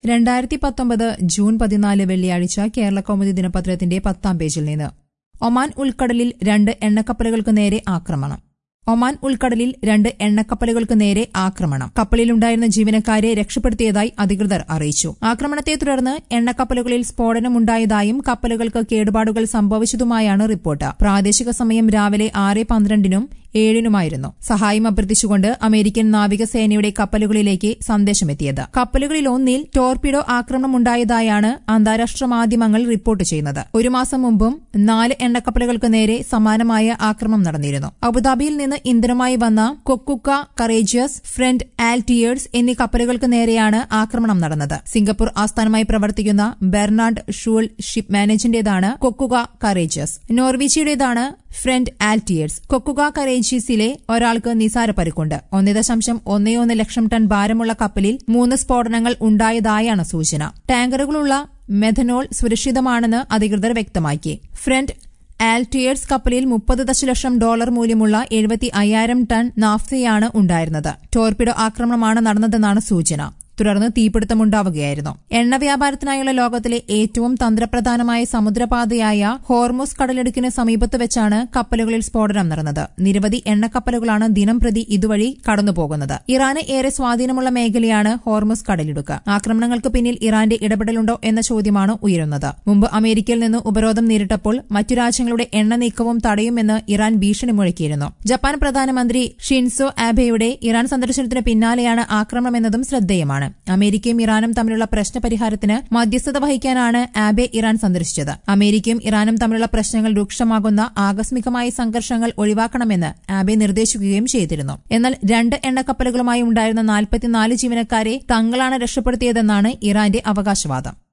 രണ്ടായിരത്തി പത്തൊമ്പത് ജൂൺ പതിനാല് വെള്ളിയാഴ്ച കേരള കൗമുദി ദിനപത്രത്തിന്റെ പത്താം പേജിൽ നിന്ന് ഒമാൻ ഉൾക്കടലിൽ രണ്ട് എണ്ണക്കപ്പലുകൾക്ക് നേരെ ആക്രമണം ഒമാൻ ഉൾക്കടലിൽ രണ്ട് എണ്ണക്കപ്പലുകൾക്ക് നേരെ ആക്രമണം കപ്പലിലുണ്ടായിരുന്ന ജീവനക്കാരെ രക്ഷപ്പെടുത്തിയതായി അധികൃതർ അറിയിച്ചു ആക്രമണത്തെ തുടർന്ന് എണ്ണക്കപ്പലുകളിൽ സ്ഫോടനമുണ്ടായതായും കപ്പലുകൾക്ക് കേടുപാടുകൾ സംഭവിച്ചതുമായാണ് റിപ്പോർട്ട് പ്രാദേശിക സമയം രാവിലെ ആറ് പന്ത്രണ്ടിനും ഏഴിനുമായിരുന്നു സഹായം അഭ്യർത്ഥിച്ചുകൊണ്ട് അമേരിക്കൻ നാവികസേനയുടെ കപ്പലുകളിലേക്ക് സന്ദേശമെത്തിയത് കപ്പലുകളിൽ ഒന്നിൽ ടോർപിഡോ ആക്രമണമുണ്ടായതായാണ് അന്താരാഷ്ട്ര മാധ്യമങ്ങൾ റിപ്പോർട്ട് ചെയ്യുന്നത് ഒരു മാസം മുമ്പും നാല് എണ്ണക്കപ്പലുകൾക്ക് നേരെ സമാനമായ ആക്രമണം നടന്നിരുന്നു അബുദാബിയിൽ നിന്ന് ഇന്ധനമായി വന്ന കൊക്കുക്ക കറേജിയസ് ഫ്രണ്ട് ആൽറ്റിയേഴ്സ് എന്നീ കപ്പലുകൾക്ക് നേരെയാണ് ആക്രമണം നടന്നത് സിംഗപ്പൂർ ആസ്ഥാനമായി പ്രവർത്തിക്കുന്ന ബെർണാഡ് ഷൂൾ ഷിപ്പ് മാനേജിന്റേതാണ് കൊക്കുക കറേജിയസ് നോർവീച്ചിയുടേതാണ് ഫ്രണ്ട് ആൽറ്റിയേഴ്സ് കൊക്കുക കറേജീസിലെ ഒരാൾക്ക് നിസാര പരിക്കുണ്ട് ഒന്നേ ദശാംശം ഒന്നേ ഒന്ന് ലക്ഷം ടൺ ഭാരമുള്ള കപ്പലിൽ മൂന്ന് സ്ഫോടനങ്ങൾ ഉണ്ടായതായാണ് സൂചന ടാങ്കറുകളുള്ള മെഥനോൾ സുരക്ഷിതമാണെന്ന് അധികൃതർ വ്യക്തമാക്കി ഫ്രണ്ട് ആൽറ്റിയേഴ്സ് കപ്പലിൽ മുപ്പത് ദശലക്ഷം ഡോളർ മൂല്യമുള്ള എഴുപത്തി അയ്യായിരം ടൺ നാഫ്തയാണ് ഉണ്ടായിരുന്നത് ടോർപിഡോ ആക്രമണമാണ് നടന്നതെന്നാണ് സൂചന തുടർന്ന് തീപിടുത്തമുണ്ടാവുകയായിരുന്നു എണ്ണ വ്യാപാരത്തിനായുള്ള ലോകത്തിലെ ഏറ്റവും തന്ത്രപ്രധാനമായ സമുദ്രപാതയായ ഹോർമോസ് കടലിടുക്കിന് സമീപത്ത് വെച്ചാണ് കപ്പലുകളിൽ സ്ഫോടനം നടന്നത് നിരവധി എണ്ണക്കപ്പലുകളാണ് ദിനം പ്രതി ഇതുവഴി കടന്നുപോകുന്നത് ഇറാന് ഏറെ സ്വാധീനമുള്ള മേഖലയാണ് ഹോർമോസ് കടലിടുക്ക് ആക്രമണങ്ങൾക്ക് പിന്നിൽ ഇറാന്റെ ഇടപെടലുണ്ടോ എന്ന ചോദ്യമാണ് ഉയരുന്നത് മുമ്പ് അമേരിക്കയിൽ നിന്ന് ഉപരോധം നേരിട്ടപ്പോൾ മറ്റു രാജ്യങ്ങളുടെ എണ്ണ നീക്കവും തടയുമെന്ന് ഇറാൻ ഭീഷണി മുഴക്കിയിരുന്നു ജപ്പാൻ പ്രധാനമന്ത്രി ഷിൻസോ ആബെയുടെ ഇറാൻ സന്ദർശനത്തിന് പിന്നാലെയാണ് ആക്രമണമെന്നതും ശ്രദ്ധേയമാണ് അമേരിക്കയും ഇറാനും തമ്മിലുള്ള പ്രശ്നപരിഹാരത്തിന് മധ്യസ്ഥത വഹിക്കാനാണ് ആബെ ഇറാൻ സന്ദർശിച്ചത് അമേരിക്കയും ഇറാനും തമ്മിലുള്ള പ്രശ്നങ്ങൾ രൂക്ഷമാകുന്ന ആകസ്മികമായ സംഘർഷങ്ങൾ ഒഴിവാക്കണമെന്ന് ആബെ നിർദ്ദേശിക്കുകയും ചെയ്തിരുന്നു എന്നാൽ രണ്ട് എണ്ണക്കപ്പലുകളുമായി ഉണ്ടായിരുന്ന നാൽപ്പത്തിനാല് ജീവനക്കാരെ തങ്ങളാണ് രക്ഷപ്പെടുത്തിയതെന്നാണ് ഇറാന്റെ അവകാശവാദം